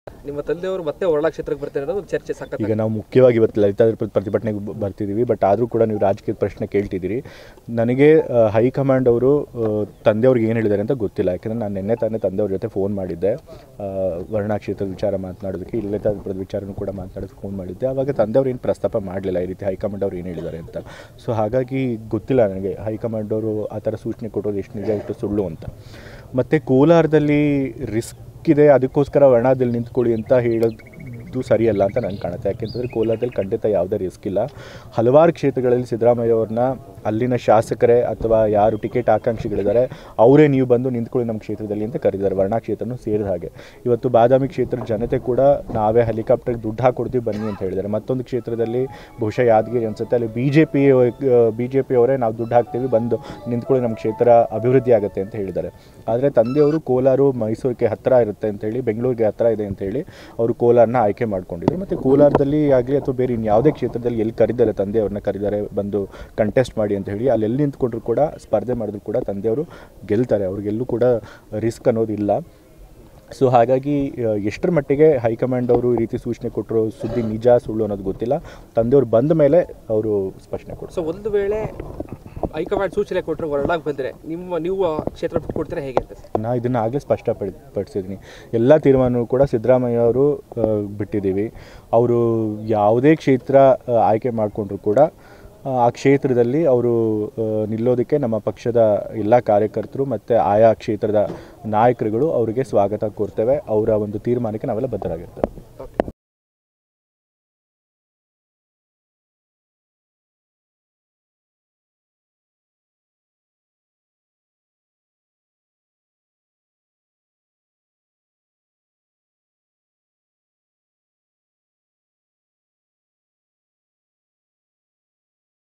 ನಿಮ್ಮ ತಂದೆಯವರು ಮತ್ತೆ ಹೊರಳ ಕ್ಷೇತ್ರಕ್ಕೆ ಬರ್ತಾರೆ ಅನ್ನೋದು ಒಂದು ಚರ್ಚೆ ಸಖತ್ ಈಗ ನಾವು ಮುಖ್ಯವಾಗಿ ಇವತ್ತು ಲಲಿತಾ ಪ್ರ- ಪ್ರತಿಭಟನೆಗೆ ಬ- ಬರ್ತಿದ್ದೀವಿ ಬಟ್ ಆದರೂ ಕೂಡ ನೀವು ರಾಜಕೀಯ ಪ್ರಶ್ನೆ ಕೇಳ್ತಿದ್ದೀರಿ ನನಗೆ ಆ, ಹೈಕಮಾಂಡ್ ಅವರು ಆ, ತಂದೆಯವ್ರಿಗೆ ಏನು ಹೇಳಿದ್ದಾರೆ ಅಂತ ಗೊತ್ತಿಲ್ಲ ಯಾಕೆಂದರೆ ನಾನು ನಿನ್ನೆ ತಾನೇ ತಂದೆಯವ್ರ ಜೊತೆ ಫೋನ್ ಮಾಡಿದ್ದೆ ಆ, ವರ್ಣಾ ಕ್ಷೇತ್ರದ ವಿಚಾರ ಮಾತನಾಡೋದಕ್ಕೆ ಈ ಲಲಿತಾ ವಿಚಾರನೂ ಕೂಡ ಮಾತನಾಡೋದಕ್ಕೆ ಫೋನ್ ಮಾಡಿದ್ದೆ ಆವಾಗ ತಂದೆಯವ್ರು ಏನು ಪ್ರಸ್ತಾಪ ಮಾಡಲಿಲ್ಲ ಈ ರೀತಿ ಹೈಕಮಾಂಡ್ ಅವ್ರು ಏನು ಹೇಳಿದ್ದಾರೆ ಅಂತ ಸೊ ಹಾಗಾಗಿ ಗೊತ್ತಿಲ್ಲ ನನಗೆ ಹೈಕಮಾಂಡ್ ಅವರು ಆ ಥರ ಸೂಚನೆ ಕೊಟ್ಟೋದು ಎಷ್ಟು ನಿಜ ಎಷ್ಟು ಸುಳ್ಳು ಅಂತ ಮತ್ತು ಕೋಲಾರದಲ್ಲಿ ರಿಸ್ಕ್ ಇದೆ ಅದಕ್ಕೋಸ್ಕರ ವರ್ಣಾದಲ್ಲಿ ನಿಂತ್ಕೊಳ್ಳಿ ಅಂತ ಹೇಳೋದು ಸರಿಯಲ್ಲ ಅಂತ ನಂಗೆ ಕಾಣುತ್ತೆ ಯಾಕೆಂತಂದರೆ ಕೋಲಾರದಲ್ಲಿ ಖಂಡಿತ ಯಾವುದೇ ರಿಸ್ಕ್ ಇಲ್ಲ ಹಲವಾರು ಕ್ಷೇತ್ರಗಳಲ್ಲಿ ಸಿದ್ದರಾಮಯ್ಯ ಅವ್ರನ್ನ ಅಲ್ಲಿನ ಶಾಸಕರೇ ಅಥವಾ ಯಾರು ಟಿಕೆಟ್ ಆಕಾಂಕ್ಷಿಗಳಿದ್ದಾರೆ ಅವರೇ ನೀವು ಬಂದು ನಿಂತ್ಕೊಳ್ಳಿ ನಮ್ಮ ಕ್ಷೇತ್ರದಲ್ಲಿ ಅಂತ ಕರೆದಿದ್ದಾರೆ ವರ್ಣಾ ಕ್ಷೇತ್ರನೂ ಸೇರಿದ ಹಾಗೆ ಇವತ್ತು ಬಾದಾಮಿ ಕ್ಷೇತ್ರದ ಜನತೆ ಕೂಡ ನಾವೇ ಹೆಲಿಕಾಪ್ಟರ್ಗೆ ದುಡ್ಡು ಹಾಕೊಡ್ತೀವಿ ಬನ್ನಿ ಅಂತ ಹೇಳಿದ್ದಾರೆ ಮತ್ತೊಂದು ಕ್ಷೇತ್ರದಲ್ಲಿ ಬಹುಶಃ ಯಾದಗಿರಿ ಅನ್ಸುತ್ತೆ ಅಲ್ಲಿ B J P B J ಪಿಯವರೇ ನಾವು ದುಡ್ಡು ಹಾಕ್ತೀವಿ ಬಂದು ನಿಂತ್ಕೊಳ್ಳಿ ನಮ್ಮ ಕ್ಷೇತ್ರ ಅಭಿವೃದ್ಧಿ ಆಗುತ್ತೆ ಅಂತ ಹೇಳಿದ್ದಾರೆ ಆದರೆ ತಂದೆಯವರು ಕೋಲಾರು ಮೈಸೂರಿಗೆ ಹತ್ತಿರ ಇರುತ್ತೆ ಅಂತ ಹೇಳಿ ಬೆಂಗಳೂರಿಗೆ ಹತ್ತಿರ ಇದೆ ಅಂತ ಹೇಳಿ ಅವರು ಕೋಲಾರನ ಆಯ್ಕೆ ಮಾಡ್ಕೊಂಡಿದ್ರು ಮತ್ತು ಕೋಲಾರದಲ್ಲಿ ಆಗಲಿ ಅಥವಾ ಬೇರೆ ಇನ್ಯಾವುದೇ ಕ್ಷೇತ್ರದಲ್ಲಿ ಎಲ್ಲಿ ಕರೀತಾರೆ ತಂದೆಯವ್ರನ್ನ ಕರೀತಾರೆ ಬಂದು ಕಂಟೆಸ್ಟ್ ಮಾಡಿ ಅಂತ ಹೇಳಿ ಅಲ್ಲಿ ಎಲ್ಲಿ ನಿಂತ್ಕೊಂಡ್ರು ಕೂಡ ಸ್ಪರ್ಧೆ ಮಾಡಿದ್ರು ಕೂಡ ತಂದೆಯವರು ಗೆಲ್ತಾರೆ ಅವ್ರಿಗೆಲ್ಲೂ ಕೂಡ ರಿಸ್ಕ್ ಅನ್ನೋದಿಲ್ಲ ಸೊ ಹಾಗಾಗಿ ಆ, ಎಷ್ಟರ ಮಟ್ಟಿಗೆ ಹೈಕಮಾಂಡ್ ಅವರು ಈ ರೀತಿ ಸೂಚನೆ ಕೊಟ್ಟರು ಸುದ್ದಿ ನಿಜ ಸುಳ್ಳು ಅನ್ನೋದು ಗೊತ್ತಿಲ್ಲ ತಂದೆಯವರು ಬಂದ ಮೇಲೆ ಅವರು ಸ್ಪಷ್ಟನೆ ಕೊಡ್ತಾರೆ ಸೊ ಒಂದು ವೇಳೆ ಹೈಕಮಾಂಡ್ ಸೂಚನೆ ಕೊಟ್ಟರೆ ಹೊರಳಾಗಿ ಬಂದರೆ ನಿಮ್ಮ ನೀವು ಆ ಕ್ಷೇತ್ರ ಬಿಟ್ಟು ಕೊಡ್ತೀರಾ ಹೇಗೆ ಅಂತ ಸರ್ ನಾ ಇದನ್ನು ಆಗಲೇ ಸ್ಪಷ್ಟಪಡಿ ಪಡಿಸಿದ್ದೀನಿ ಎಲ್ಲ ತೀರ್ಮಾನವೂ ಕೂಡ ಸಿದ್ದರಾಮಯ್ಯ ಅವರು ಆ, ಬಿಟ್ಟಿದ್ದೀವಿ ಅವರು ಯಾವುದೇ ಕ್ಷೇತ್ರ ಆ, ಆಯ್ಕೆ ಮಾಡಿಕೊಂಡ್ರು ಕೂಡ ಆ, ಆ ಕ್ಷೇತ್ರದಲ್ಲಿ ಅವರು ಆ, ನಿಲ್ಲೋದಕ್ಕೆ ನಮ್ಮ ಪಕ್ಷದ ಎಲ್ಲ ಕಾರ್ಯಕರ್ತರು ಮತ್ತು ಆಯಾ ಕ್ಷೇತ್ರದ ನಾಯಕರುಗಳು ಅವರಿಗೆ ಸ್ವಾಗತ ಕೋರ್ತೇವೆ ಅವರ ಒಂದು ತೀರ್ಮಾನಕ್ಕೆ ನಾವೆಲ್ಲ ಬದ್ಧರಾಗಿರ್ತೇವೆ